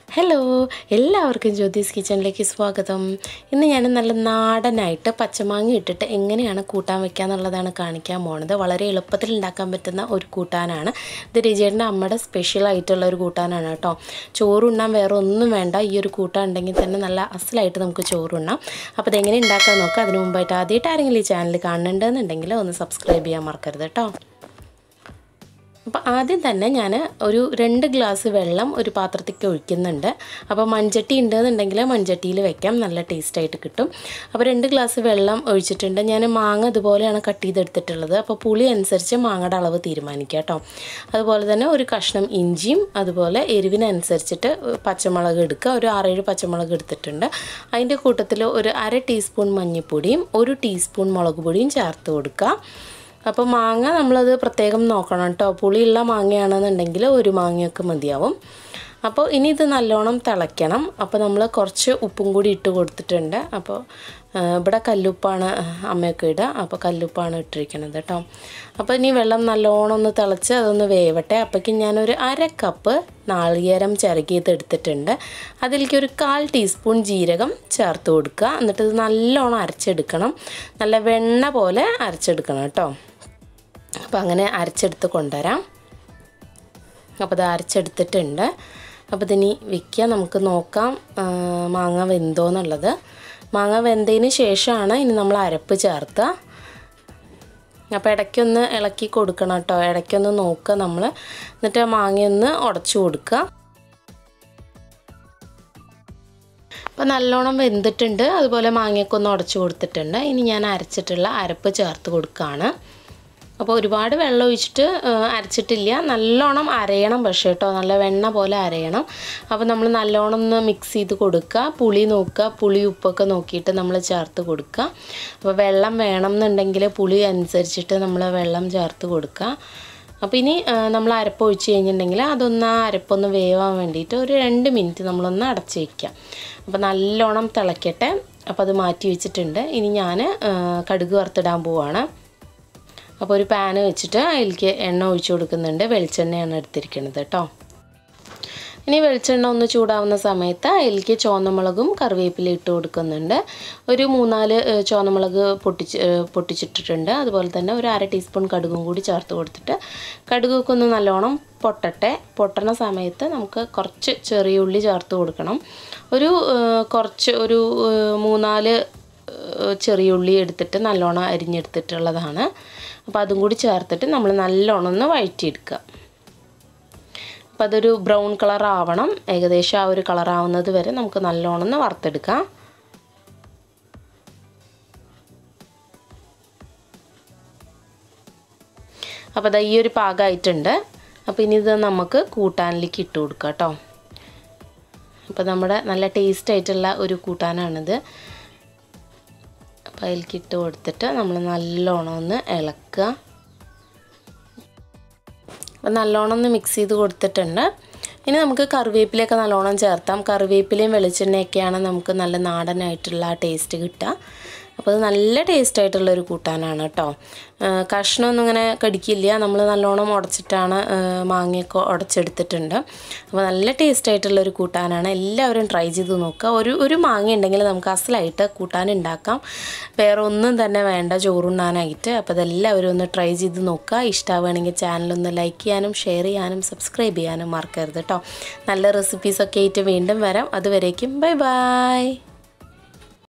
hello എല്ലാവർക്കും ജ്യോതിസ് കിച്ചണിലേക്ക് സ്വാഗതം ഇന്ന് ഞാൻ നല്ല നാടനായിട്ട് പച്ചമാങ്ങ ഇട്ടിട്ട് എങ്ങനെയാണ് കൂട്ടാൻ വെക്കുക എന്നുള്ളതാണ് കാണിക്കാൻ പോണത് വളരെ എളുപ്പത്തിൽ ഉണ്ടാക്കാൻ പറ്റുന്ന ഒരു കൂട്ടാനാണ് ഇത് രുചിയേട്ടൻ്റെ അമ്മയുടെ സ്പെഷ്യൽ ആയിട്ടുള്ള ഒരു കൂട്ടാനാണ് കേട്ടോ ചോറുണ്ണാൻ വേറെ ഒന്നും വേണ്ട ഈ ഒരു കൂട്ടാൻ ഉണ്ടെങ്കിൽ തന്നെ നല്ല അസലായിട്ട് നമുക്ക് ചോറുണ്ണാം അപ്പോൾ ഇതെങ്ങനെ ഉണ്ടാക്കാൻ നോക്കാം അതിന് മുമ്പായിട്ട് ആദ്യമായിട്ട് ആരെങ്കിലും ഈ ചാനൽ കാണുന്നുണ്ടെന്നുണ്ടെങ്കിൽ ഒന്ന് സബ്സ്ക്രൈബ് ചെയ്യാൻ മറക്കരുത് കേട്ടോ അപ്പോൾ ആദ്യം തന്നെ ഞാൻ ഒരു രണ്ട് ഗ്ലാസ് വെള്ളം ഒരു പാത്രത്തേക്ക് ഒഴിക്കുന്നുണ്ട് അപ്പോൾ മൺചട്ടി ഉണ്ടെന്നുണ്ടെങ്കിൽ മൺചട്ടിയിൽ വെക്കാം നല്ല ടേസ്റ്റായിട്ട് കിട്ടും അപ്പോൾ രണ്ട് ഗ്ലാസ് വെള്ളം ഒഴിച്ചിട്ടുണ്ട് ഞാൻ മാങ്ങ ഇതുപോലെയാണ് കട്ട് ചെയ്തെടുത്തിട്ടുള്ളത് അപ്പോൾ പുളി അനുസരിച്ച് മാങ്ങയുടെ അളവ് തീരുമാനിക്കുക കേട്ടോ അതുപോലെ തന്നെ ഒരു കഷ്ണം ഇഞ്ചിയും അതുപോലെ എരിവിനനുസരിച്ചിട്ട് പച്ചമുളക് എടുക്കുക ഒരു ആറേഴ് പച്ചമുളക് എടുത്തിട്ടുണ്ട് അതിൻ്റെ കൂട്ടത്തിൽ ഒരു അര ടീസ്പൂൺ മഞ്ഞൾപ്പൊടിയും ഒരു ടീസ്പൂൺ മുളക് പൊടിയും ചേർത്ത് കൊടുക്കുക അപ്പോൾ മാങ്ങ നമ്മളത് പ്രത്യേകം നോക്കണം കേട്ടോ പുളിയുള്ള മാങ്ങയാണെന്നുണ്ടെങ്കിൽ ഒരു മാങ്ങയൊക്കെ മതിയാവും അപ്പോൾ ഇനി ഇത് നല്ലോണം തിളയ്ക്കണം അപ്പോൾ നമ്മൾ കുറച്ച് ഉപ്പും കൂടി ഇട്ട് കൊടുത്തിട്ടുണ്ട് അപ്പോൾ ഇവിടെ കല്ലുപ്പാണ് അമ്മയൊക്കെ ഇടുക അപ്പോൾ കല്ലുപ്പാണ് ഇട്ടിരിക്കുന്നത് കേട്ടോ അപ്പോൾ ഇനി വെള്ളം നല്ലോണം ഒന്ന് തിളച്ച് അതൊന്ന് വേവട്ടെ അപ്പോഴേക്കും ഞാനൊരു അര കപ്പ് നാളികേരം ചിരകിയത് എടുത്തിട്ടുണ്ട് അതിലേക്ക് ഒരു കാൽ ടീസ്പൂൺ ജീരകം ചേർത്ത് കൊടുക്കുക എന്നിട്ട് ഇത് നല്ലോണം അരച്ചെടുക്കണം നല്ല വെണ്ണ പോലെ അരച്ചെടുക്കണം കേട്ടോ അപ്പോൾ അങ്ങനെ അരച്ചെടുത്ത് കൊണ്ടുവരാം അപ്പോൾ ഇത് അരച്ചെടുത്തിട്ടുണ്ട് അപ്പോൾ ഇതിനി വെക്കുക നമുക്ക് നോക്കാം മാങ്ങ വെന്തോ എന്നുള്ളത് മാങ്ങ വെന്തതിന് ശേഷമാണ് ഇനി നമ്മൾ അരപ്പ് ചേർത്തുക അപ്പോൾ ഇടയ്ക്കൊന്ന് ഇളക്കി കൊടുക്കണം കേട്ടോ ഇടയ്ക്കൊന്ന് നോക്കുക നമ്മൾ എന്നിട്ട് മാങ്ങയൊന്ന് ഉടച്ചു കൊടുക്കുക അപ്പോൾ നല്ലോണം വെന്തിട്ടുണ്ട് അതുപോലെ മാങ്ങയൊക്കെ ഒന്ന് ഉടച്ചു കൊടുത്തിട്ടുണ്ട് ഇനി ഞാൻ അരച്ചിട്ടുള്ള അരപ്പ് ചേർത്ത് കൊടുക്കുകയാണ് അപ്പോൾ ഒരുപാട് വെള്ളം ഒഴിച്ചിട്ട് അരച്ചിട്ടില്ല നല്ലോണം അരയണം പക്ഷേ കേട്ടോ നല്ല വെണ്ണ പോലെ അരയണം അപ്പോൾ നമ്മൾ നല്ലോണം ഒന്ന് മിക്സ് ചെയ്ത് കൊടുക്കുക പുളി നോക്കുക പുളി ഉപ്പൊക്കെ നോക്കിയിട്ട് നമ്മൾ ചേർത്ത് കൊടുക്കുക അപ്പോൾ വെള്ളം വേണം എന്നുണ്ടെങ്കിൽ പുളി അനുസരിച്ചിട്ട് നമ്മൾ വെള്ളം ചേർത്ത് കൊടുക്കുക അപ്പോൾ ഇനി നമ്മൾ അരപ്പ് ഒഴിച്ച് കഴിഞ്ഞിട്ടുണ്ടെങ്കിൽ അതൊന്ന് ആ അരപ്പൊന്ന് വേവാൻ വേണ്ടിയിട്ട് ഒരു രണ്ട് മിനിറ്റ് നമ്മളൊന്ന് അടച്ച് വയ്ക്കാം അപ്പോൾ നല്ലോണം തിളയ്ക്കട്ടെ അപ്പോൾ അത് മാറ്റി വെച്ചിട്ടുണ്ട് ഇനി ഞാൻ കടുക് വറുത്തിടാൻ പോവാണ് അപ്പോൾ ഒരു പാന് വെച്ചിട്ട് അതിലേക്ക് എണ്ണ ഒഴിച്ചു കൊടുക്കുന്നുണ്ട് വെളിച്ചെണ്ണയാണ് എടുത്തിരിക്കുന്നത് കേട്ടോ ഇനി വെളിച്ചെണ്ണ ഒന്ന് ചൂടാവുന്ന സമയത്ത് അതിലേക്ക് ചുവന്നമുളകും കറിവേപ്പില ഇട്ട് കൊടുക്കുന്നുണ്ട് ഒരു മൂന്നാല് ചുവന്നമുളക് പൊട്ടിച്ച് പൊട്ടിച്ചിട്ടിട്ടുണ്ട് അതുപോലെ തന്നെ ഒരു അര ടീസ്പൂൺ കടുകും കൂടി ചേർത്ത് കൊടുത്തിട്ട് കടുകൊക്കെ ഒന്ന് നല്ലോണം പൊട്ടട്ടെ പൊട്ടണ സമയത്ത് നമുക്ക് കുറച്ച് ചെറിയ ഉള്ളി ചേർത്ത് കൊടുക്കണം ഒരു കുറച്ച് ഒരു മൂന്നാല് ചെറിയ ഉള്ളി എടുത്തിട്ട് നല്ലോണം അരിഞ്ഞെടുത്തിട്ടുള്ളതാണ് അപ്പോൾ അതും കൂടി ചേർത്തിട്ട് നമ്മൾ നല്ലോണം ഒന്ന് വഴറ്റിയെടുക്കുക അപ്പോൾ അതൊരു ബ്രൗൺ കളർ ആവണം ഏകദേശം ആ ഒരു കളർ ആവുന്നത് വരെ നമുക്ക് നല്ലോണം ഒന്ന് വറുത്തെടുക്കാം അപ്പോൾ അതാ ഈ ഒരു പാകമായിട്ടുണ്ട് അപ്പോൾ ഇനി ഇത് നമുക്ക് കൂട്ടാനിലേക്ക് ഇട്ട് കൊടുക്കാം കേട്ടോ അപ്പോൾ നമ്മുടെ നല്ല ടേസ്റ്റ് ആയിട്ടുള്ള ഒരു കൂട്ടാനാണിത് അപ്പോൾ അതിലേക്ക് ഇട്ട് കൊടുത്തിട്ട് നമ്മൾ നല്ലോണം ഒന്ന് ഇളക്കുക അപ്പോൾ നല്ലോണം ഒന്ന് മിക്സ് ചെയ്ത് കൊടുത്തിട്ടുണ്ട് ഇനി നമുക്ക് കറിവേപ്പിലയൊക്കെ നല്ലോണം ചേർത്താം കറിവേപ്പിലയും വെളിച്ചെണ്ണയൊക്കെയാണ് നമുക്ക് നല്ല നാടനായിട്ടുള്ള ആ ടേസ്റ്റ് കിട്ടുക അപ്പോൾ അത് നല്ല ടേസ്റ്റ് ആയിട്ടുള്ള ഒരു കൂട്ടാനാണ് കേട്ടോ കഷ്ണമൊന്നും ഇങ്ങനെ കടിക്കില്ല നമ്മൾ നല്ലോണം ഉടച്ചിട്ടാണ് മാങ്ങയൊക്കെ ഉടച്ചെടുത്തിട്ടുണ്ട് അപ്പോൾ നല്ല ടേസ്റ്റ് ആയിട്ടുള്ള ഒരു കൂട്ടാനാണ് എല്ലാവരും ട്രൈ ചെയ്ത് നോക്കുക ഒരു ഒരു മാങ്ങ ഉണ്ടെങ്കിൽ നമുക്ക് അസലായിട്ട് കൂട്ടാൻ ഉണ്ടാക്കാം വേറെ ഒന്നും തന്നെ വേണ്ട ചോറുണ്ണാനായിട്ട് അപ്പോൾ അതെല്ലാവരും ഒന്ന് ട്രൈ ചെയ്ത് നോക്കുക ഇഷ്ടമാവുകയാണെങ്കിൽ ചാനലൊന്ന് ലൈക്ക് ചെയ്യാനും ഷെയർ ചെയ്യാനും സബ്സ്ക്രൈബ് ചെയ്യാനും മറക്കരുത് കേട്ടോ നല്ല റെസിപ്പീസൊക്കെ ആയിട്ട് വീണ്ടും വരാം അതുവരേക്കും ബൈ ബൈ